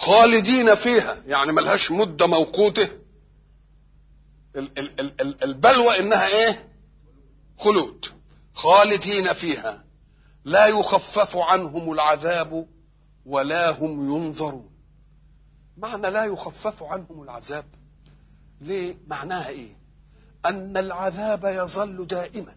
خالدين فيها يعني ملهاش مدة موقوته ال- ال- ال- ال- البلوى انها ايه خلود خالدين فيها لا يخفف عنهم العذاب ولا هم ينظرون معنى لا يخفف عنهم العذاب ليه معناها ايه ان العذاب يظل دائما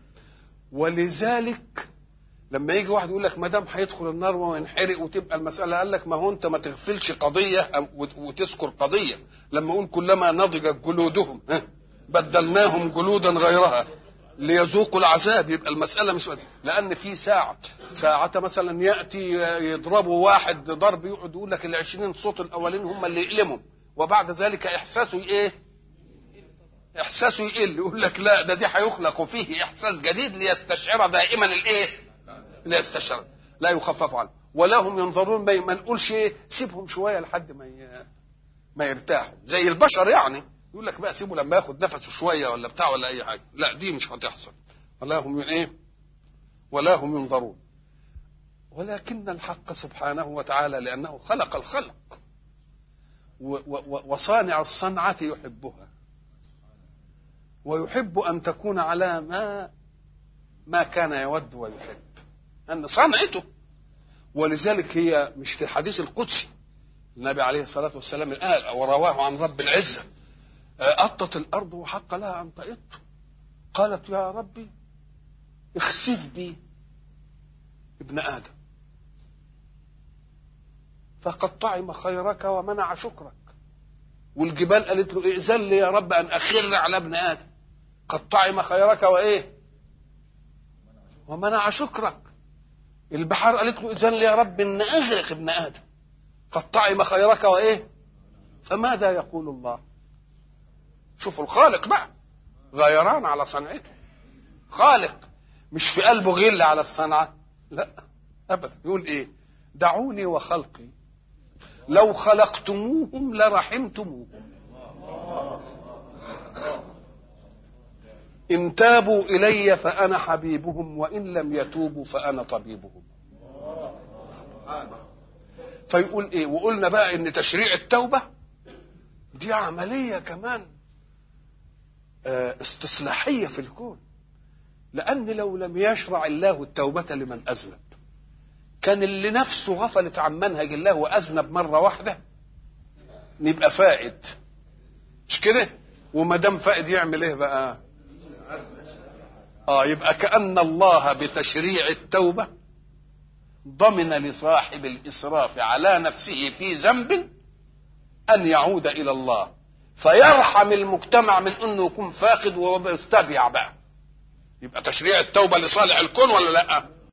ولذلك لما يجي واحد يقول لك ما دام هيدخل النار وينحرق وتبقى المساله قال لك ما هو انت ما تغفلش قضيه أم- وت- وتذكر قضيه لما اقول كلما نضجت جلودهم ها، بدلناهم جلودا غيرها ليذوقوا العذاب يبقى المساله مش لان في ساعه ساعه مثلا ياتي يضربوا واحد ضرب يقعد يقول لك العشرين صوت الاولين هم اللي يقلموا وبعد ذلك احساسه ايه احساسه يقل يقول لك لا ده دي هيخلق فيه احساس جديد ليستشعر دائما الايه ليستشعر لا يخفف عنه ولا هم ينظرون ما ما نقولش ايه سيبهم شويه لحد ما ي... ما يرتاحوا زي البشر يعني يقول لك بقى سيبه لما ياخد نفسه شويه ولا بتاع ولا اي حاجه لا دي مش هتحصل ولا هم ايه ولا هم ينظرون ولكن الحق سبحانه وتعالى لانه خلق الخلق و... و... وصانع الصنعه يحبها ويحب ان تكون على ما ما كان يود ويحب ان صنعته ولذلك هي مش في الحديث القدسي النبي عليه الصلاه والسلام قال ورواه عن رب العزه أطت الأرض وحق لها أن تئط قالت يا ربي اخسف بي ابن آدم فقد طعم خيرك ومنع شكرك والجبال قالت له ائذن لي يا رب أن أخر على ابن آدم قد طعم خيرك وإيه ومنع شكرك البحار قالت له ائذن لي يا رب أن أغرق ابن آدم قد طعم خيرك وإيه فماذا يقول الله شوفوا الخالق بقى غيران على صنعته خالق مش في قلبه غل على الصنعة لا أبدا يقول إيه دعوني وخلقي لو خلقتموهم لرحمتموهم إن تابوا إلي فأنا حبيبهم وإن لم يتوبوا فأنا طبيبهم فيقول إيه وقلنا بقى إن تشريع التوبة دي عملية كمان استصلاحية في الكون لأن لو لم يشرع الله التوبة لمن أذنب كان اللي نفسه غفلت عن منهج الله وأذنب مرة واحدة نبقى فائد مش كده وما دام فائد يعمل ايه بقى اه يبقى كأن الله بتشريع التوبة ضمن لصاحب الإسراف على نفسه في ذنب أن يعود إلى الله فيرحم المجتمع من انه يكون فاقد ويستبيع بقى يبقى تشريع التوبه لصالح الكون ولا لا